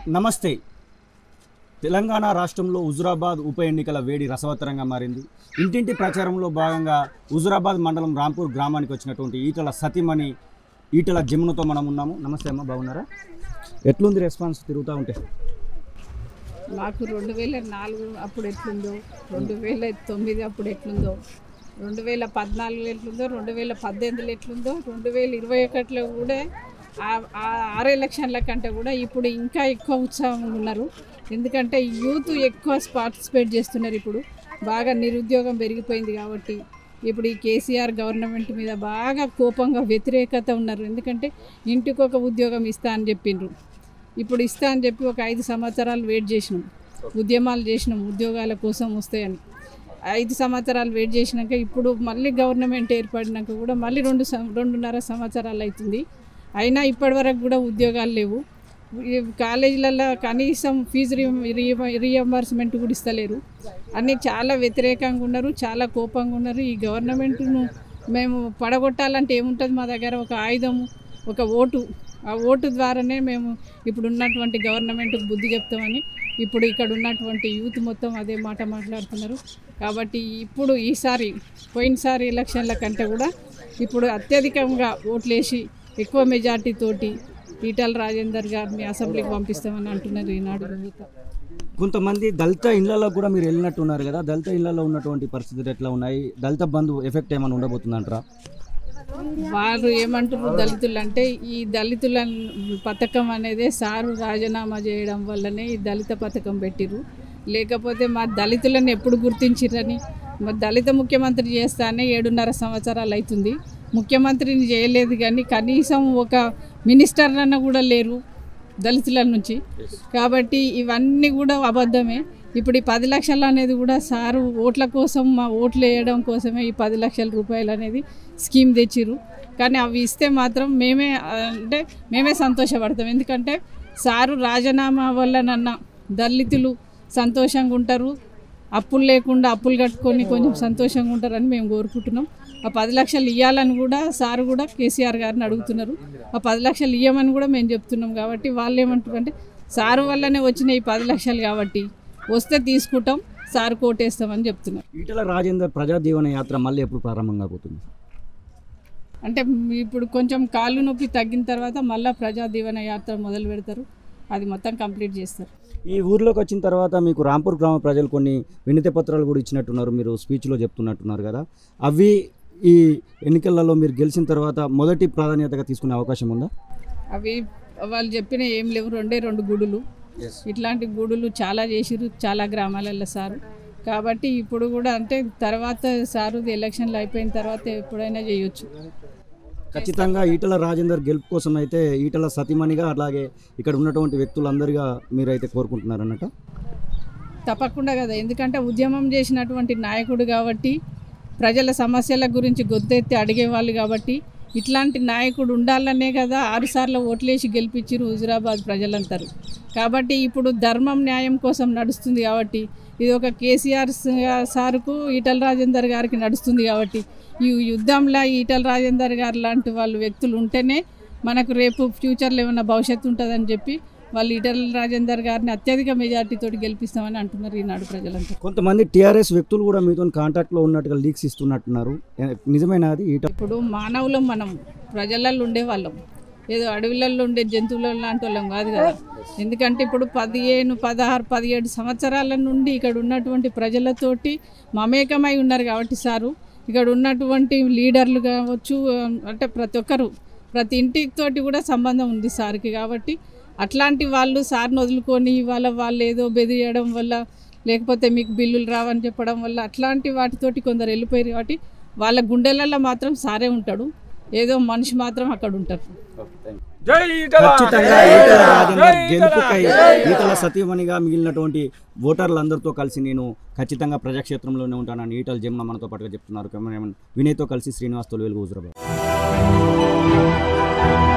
నమస్తే తెలంగాణ రాష్ట్రంలో హుజురాబాద్ ఉప ఎన్నికల వేడి రసవత్తరంగా మారింది ఇంటింటి ప్రచారంలో భాగంగా హుజురాబాద్ మండలం రాంపూర్ గ్రామానికి వచ్చినటువంటి ఈటల సతీమణి ఈటల జమునతో మనం ఉన్నాము నమస్తే అమ్మ బాగున్నారా ఎట్లుంది రెస్పాన్స్ తిరుగుతూ ఉంటే మాకు రెండు వేల నాలుగు అప్పుడు ఎట్లుందో రెండు వేల తొమ్మిది అప్పుడు ఎట్లుందో రెండు వేల పద్నాలుగు ఎట్లుందో రెండు వేల పద్దెనిమిదిలో ఎట్లుందో రెండు వేల ఇరవై ఒకటిలో కూడా ఆ- ఆ ఆరు ఎలక్షన్ల కంటే కూడా ఇప్పుడు ఇంకా ఎక్కువ ఉత్సాహంగా ఉన్నారు ఎందుకంటే యూత్ ఎక్కువ పార్టిసిపేట్ చేస్తున్నారు ఇప్పుడు బాగా నిరుద్యోగం పెరిగిపోయింది కాబట్టి ఇప్పుడు ఈ కేసీఆర్ గవర్నమెంట్ మీద బాగా కోపంగా వ్యతిరేకత ఉన్నారు ఎందుకంటే ఇంటికి ఒక ఉద్యోగం ఇస్తా అని చెప్పిండ్రు ఇప్పుడు ఇస్తా అని చెప్పి ఒక ఐదు సంవత్సరాలు వెయిట్ చేసినాం ఉద్యమాలు చేసినాం ఉద్యోగాల కోసం వస్తాయని ఐదు సంవత్సరాలు వెయిట్ చేసినాక ఇప్పుడు మళ్ళీ గవర్నమెంట్ ఏర్పడినాక కూడా మళ్ళీ రెండు సం- రెండున్నర సంవత్సరాలు అవుతుంది అయినా ఇప్పటివరకు కూడా ఉద్యోగాలు లేవు ఈ కాలేజీలలో కనీసం ఫీజు రీఎంబర్స్మెంట్ కూడా ఇస్తలేరు అన్నీ చాలా వ్యతిరేకంగా ఉన్నారు చాలా కోపంగా ఉన్నారు ఈ గవర్నమెంట్ను మేము పడగొట్టాలంటే ఏముంటుంది మా దగ్గర ఒక ఆయుధము ఒక ఓటు ఆ ఓటు ద్వారానే మేము ఇప్పుడు ఉన్నటువంటి గవర్నమెంట్కి బుద్ధి చెప్తామని ఇప్పుడు ఇక్కడ ఉన్నటువంటి యూత్ మొత్తం అదే మాట మాట్లాడుతున్నారు కాబట్టి ఇప్పుడు ఈసారి పోయినసారి ఎలక్షన్ల కంటే కూడా ఇప్పుడు అత్యధికంగా ఓట్లేసి ఎక్కువ మెజార్టీ తోటి ఈటల రాజేందర్ గారిని అసెంబ్లీకి పంపిస్తామని అంటున్నారు ఈనాడు యువత కొంతమంది దళిత ఇళ్లలో కూడా మీరు వెళ్ళినట్టు ఉన్నారు కదా దళిత ఇళ్లలో ఉన్నటువంటి పరిస్థితులు ఎట్లా ఉన్నాయి దళిత బంధు ఎఫెక్ట్ ఏమైనా ఉండబోతుందంటారా వారు ఏమంటారు దళితులు అంటే ఈ దళితుల పథకం అనేది సారు రాజీనామా చేయడం వల్లనే ఈ దళిత పథకం పెట్టిరు లేకపోతే మా దళితులను ఎప్పుడు గుర్తించిరని మా దళిత ముఖ్యమంత్రి చేస్తానే ఏడున్నర సంవత్సరాలు అవుతుంది ముఖ్యమంత్రిని చేయలేదు కానీ కనీసం ఒక మినిస్టర్లన్న కూడా లేరు దళితుల నుంచి కాబట్టి ఇవన్నీ కూడా అబద్ధమే ఇప్పుడు ఈ పది లక్షలు అనేది కూడా సారు ఓట్ల కోసం మా ఓట్లు వేయడం కోసమే ఈ పది లక్షల రూపాయలు అనేది స్కీమ్ తెచ్చిర్రు కానీ అవి ఇస్తే మాత్రం మేమే ఆ, అంటే మేమే సంతోషపడతాం ఎందుకంటే సారు రాజీనామా వల్లనన్న దళితులు సంతోషంగా ఉంటారు అప్పులు లేకుండా అప్పులు కట్టుకొని కొంచెం సంతోషంగా ఉంటారని మేము కోరుకుంటున్నాం ఆ పది లక్షలు ఇవ్వాలని కూడా సార్ కూడా కేసీఆర్ గారిని అడుగుతున్నారు ఆ పది లక్షలు ఇవ్వమని కూడా మేము చెప్తున్నాం కాబట్టి వాళ్ళు ఏమంటారు అంటే సారు వల్లనే వచ్చిన ఈ పది లక్షలు కాబట్టి వస్తే తీసుకుంటాం సార్ కోటేస్తామని చెప్తున్నారు ఈటల రాజేందర్ ప్రజా దీవెన యాత్ర మళ్ళీ ఎప్పుడు ప్రారంభం కాబోతుంది అంటే ఇప్పుడు కొంచెం కాళ్ళు నొప్పి తగ్గిన తర్వాత మళ్ళీ ప్రజా దీవెన యాత్ర మొదలు పెడతారు అది మొత్తం కంప్లీట్ చేస్తారు ఈ ఊర్లోకి వచ్చిన తర్వాత మీకు రాంపూర్ గ్రామ ప్రజలు కొన్ని వినతి పత్రాలు కూడా ఇచ్చినట్టున్నారు మీరు స్పీచ్లో చెప్తున్నట్టున్నారు కదా అవి ఈ ఎన్నికలలో మీరు గెలిచిన తర్వాత మొదటి ప్రాధాన్యతగా తీసుకునే అవకాశం ఉందా అవి వాళ్ళు చెప్పిన ఏం లేవు రెండే రెండు గుడులు ఇట్లాంటి గుడులు చాలా చేసిరు చాలా గ్రామాలలో సారు కాబట్టి ఇప్పుడు కూడా అంటే తర్వాత సారు ఎలక్షన్లు అయిపోయిన తర్వాత ఎప్పుడైనా చేయొచ్చు ఖచ్చితంగా ఈటల రాజేందర్ గెలుపు కోసం అయితే ఈటల సతీమణిగా అలాగే ఇక్కడ ఉన్నటువంటి వ్యక్తులందరిగా మీరైతే కోరుకుంటున్నారు అన్నట్ట తప్పకుండా కదా ఎందుకంటే ఉద్యమం చేసినటువంటి నాయకుడు కాబట్టి ప్రజల సమస్యల గురించి గొంతెత్తి అడిగేవాళ్ళు కాబట్టి ఇట్లాంటి నాయకుడు ఉండాలనే కదా ఆరుసార్లు ఓట్లేసి గెలిపించారు హుజురాబాద్ ప్రజలందరూ కాబట్టి ఇప్పుడు ధర్మం న్యాయం కోసం నడుస్తుంది కాబట్టి ఇది ఒక కేసీఆర్ స- సార్కు ఈటల రాజేందర్ గారికి నడుస్తుంది కాబట్టి ఈ యుద్ధంలో ఈటల రాజేందర్ గారు లాంటి వాళ్ళు వ్యక్తులు ఉంటేనే మనకు రేపు ఫ్యూచర్లో ఏమైనా భవిష్యత్తు ఉంటుందని చెప్పి వాళ్ళు ఈటల రాజేందర్ గారిని అత్యధిక మెజార్టీతోటి గెలిపిస్తామని అంటున్నారు ఈనాడు ప్రజలంతా కొంతమంది టీఆర్ఎస్ వ్యక్తులు కూడా మీతో కాంటాక్ట్లో ఉన్నట్టుగా లీక్స్ ఇస్తున్నట్టున్నారు ఏ- నిజమేనా అది ఈటల ఇప్పుడు మానవులం మనం ప్రజలలో ఉండేవాళ్ళం ఏదో అడవులలో ఉండే జంతువుల లాంటి వాళ్ళం కాదు కదా ఎందుకంటే ఇప్పుడు పదిహేను పదహారు పదిహేడు సంవత్సరాల నుండి ఇక్కడ ఉన్నటువంటి ప్రజలతోటి మమేకమై ఉన్నారు కాబట్టి సారు ఇక్కడ ఉన్నటువంటి లీడర్లు కావచ్చు అంటే ప్రతి ఒక్కరు ప్రతి ఇంటితోటి కూడా సంబంధం ఉంది సార్కి కాబట్టి అట్లాంటి వాళ్ళు సార్ని వదులుకొని ఇవాళ వాళ్ళు ఏదో బెదిరియడం వల్ల లేకపోతే మీకు బిల్లులు రావని చెప్పడం వల్ల అట్లాంటి వాటితోటి కొందరు వెళ్ళిపోయారు కాబట్టి వాళ్ళ గుండెలలో మాత్రం సారే ఉంటాడు ఏదో మనిషి మాత్రం అక్కడ ఉంటారు ఖచ్చితంగా ఈటల రాజేందర్ గెలుపుకై ఈటల సతీమణిగా మిగిలినటువంటి ఓటర్లందరితో కలిసి నేను ఖచ్చితంగా ప్రజాక్షేత్రంలోనే ఉంటానని ఈటల జమ్మ మనతో పాటుగా చెప్తున్నారు కెమెరామెన్ వినయ్తో కలిసి శ్రీనివాస్ తొలివేలు హుజురాబాద్